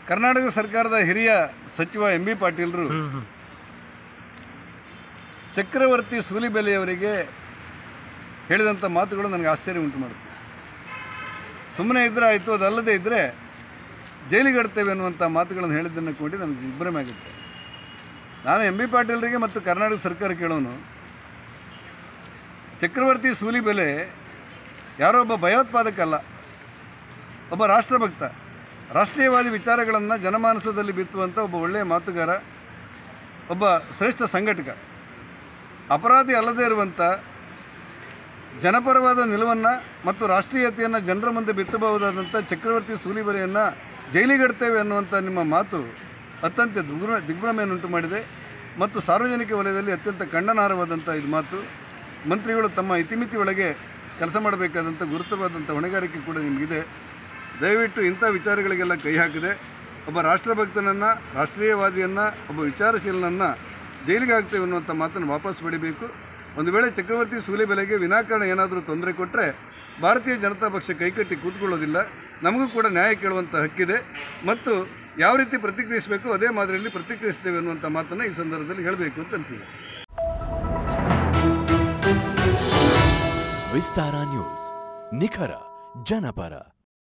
ಕರ್ನಾಟಕ ಸರ್ಕಾರದ ಹಿರಿಯ ಸಚಿವ ಎಂ ಬಿ ಪಾಟೀಲರು ಹ್ಮ್ ಹ್ಮ್ ಚಕ್ರವರ್ತಿ ಸೂಲಿಬೆಲೆಯವರಿಗೆ ಹೇಳಿದಂಥ ಮಾತುಗಳು ನನಗೆ ಆಶ್ಚರ್ಯ ಉಂಟು ಮಾಡುತ್ತೆ ಸುಮ್ಮನೆ ಇದ್ದರೆ ಆಯಿತು ಅದಲ್ಲದೆ ಇದ್ದರೆ ಜೈಲಿಗಡ್ತೇವೆ ಅನ್ನುವಂಥ ಮಾತುಗಳನ್ನು ಹೇಳಿದ್ದನ್ನು ಕೂಡಿ ನನಗೆ ವಿಭ್ರಮೆ ಆಗುತ್ತೆ ನಾನು ಎಂ ಬಿ ಪಾಟೀಲರಿಗೆ ಮತ್ತು ಕರ್ನಾಟಕ ಸರ್ಕಾರ ಕೇಳೋನು ಚಕ್ರವರ್ತಿ ಸೂಲಿಬೆಲೆ ಯಾರೋ ಒಬ್ಬ ಭಯೋತ್ಪಾದಕ ಅಲ್ಲ ಒಬ್ಬ ರಾಷ್ಟ್ರಭಕ್ತ ರಾಷ್ಟ್ರೀಯವಾದಿ ವಿಚಾರಗಳನ್ನು ಜನಮಾನಸದಲ್ಲಿ ಬಿತ್ತುವಂಥ ಒಬ್ಬ ಒಳ್ಳೆಯ ಮಾತುಗಾರ ಒಬ್ಬ ಶ್ರೇಷ್ಠ ಸಂಘಟಕ ಅಪರಾಧಿ ಅಲ್ಲದೇ ಇರುವಂಥ ಜನಪರವಾದ ನಿಲುವನ್ನು ಮತ್ತು ರಾಷ್ಟ್ರೀಯತೆಯನ್ನು ಜನರ ಮುಂದೆ ಬಿತ್ತಬಹುದಾದಂಥ ಚಕ್ರವರ್ತಿ ಸೂಲಿಬೆಲೆಯನ್ನು ಜೈಲಿಗಡ್ತೇವೆ ಅನ್ನುವಂಥ ನಿಮ್ಮ ಮಾತು ಅತ್ಯಂತ ದಿಗ್ಭ್ರ ದಿಗ್ಭ್ರಮೆಯನ್ನುಂಟು ಮಾಡಿದೆ ಮತ್ತು ಸಾರ್ವಜನಿಕ ವಲಯದಲ್ಲಿ ಅತ್ಯಂತ ಖಂಡನಾರ್ಹವಾದಂಥ ಇದು ಮಾತು ಮಂತ್ರಿಗಳು ತಮ್ಮ ಇತಿಮಿತಿ ಒಳಗೆ ಕೆಲಸ ಮಾಡಬೇಕಾದಂಥ ಗುರುತರವಾದಂಥ ಹೊಣೆಗಾರಿಕೆ ಕೂಡ ನಿಮಗಿದೆ ದಯವಿಟ್ಟು ಇಂಥ ವಿಚಾರಗಳಿಗೆಲ್ಲ ಕೈ ಹಾಕಿದೆ ಒಬ್ಬ ರಾಷ್ಟ್ರಭಕ್ತನನ್ನು ರಾಷ್ಟ್ರೀಯವಾದಿಯನ್ನು ಒಬ್ಬ ವಿಚಾರಶೀಲನನ್ನು ಜೈಲಿಗೆ ಹಾಕ್ತೇವೆ ಅನ್ನುವಂಥ ಮಾತನ್ನು ವಾಪಸ್ ಪಡಿಬೇಕು ಒಂದು ವೇಳೆ ಚಕ್ರವರ್ತಿ ಸೂಲಿಬೆಲೆಗೆ ವಿನಾಕಾರಣ ಏನಾದರೂ ತೊಂದರೆ ಕೊಟ್ಟರೆ ಭಾರತೀಯ ಜನತಾ ಪಕ್ಷ ಕೈಕಟ್ಟಿ ಕೂತ್ಕೊಳ್ಳೋದಿಲ್ಲ ನಮಗೂ ಕೂಡ ನ್ಯಾಯ ಕೇಳುವಂಥ ಹಕ್ಕಿದೆ ಮತ್ತು ಯಾವ ರೀತಿ ಪ್ರತಿಕ್ರಿಯಿಸಬೇಕು ಅದೇ ಮಾದರಿಯಲ್ಲಿ ಪ್ರತಿಕ್ರಿಯಿಸ್ತೇವೆ ಅನ್ನುವಂಥ ಮಾತನ್ನು ಈ ಸಂದರ್ಭದಲ್ಲಿ ಹೇಳಬೇಕು ಅಂತ ಅನಿಸಿದೆ ವಿಸ್ತಾರ ನ್ಯೂಸ್ ನಿಖರ ಜನಪರ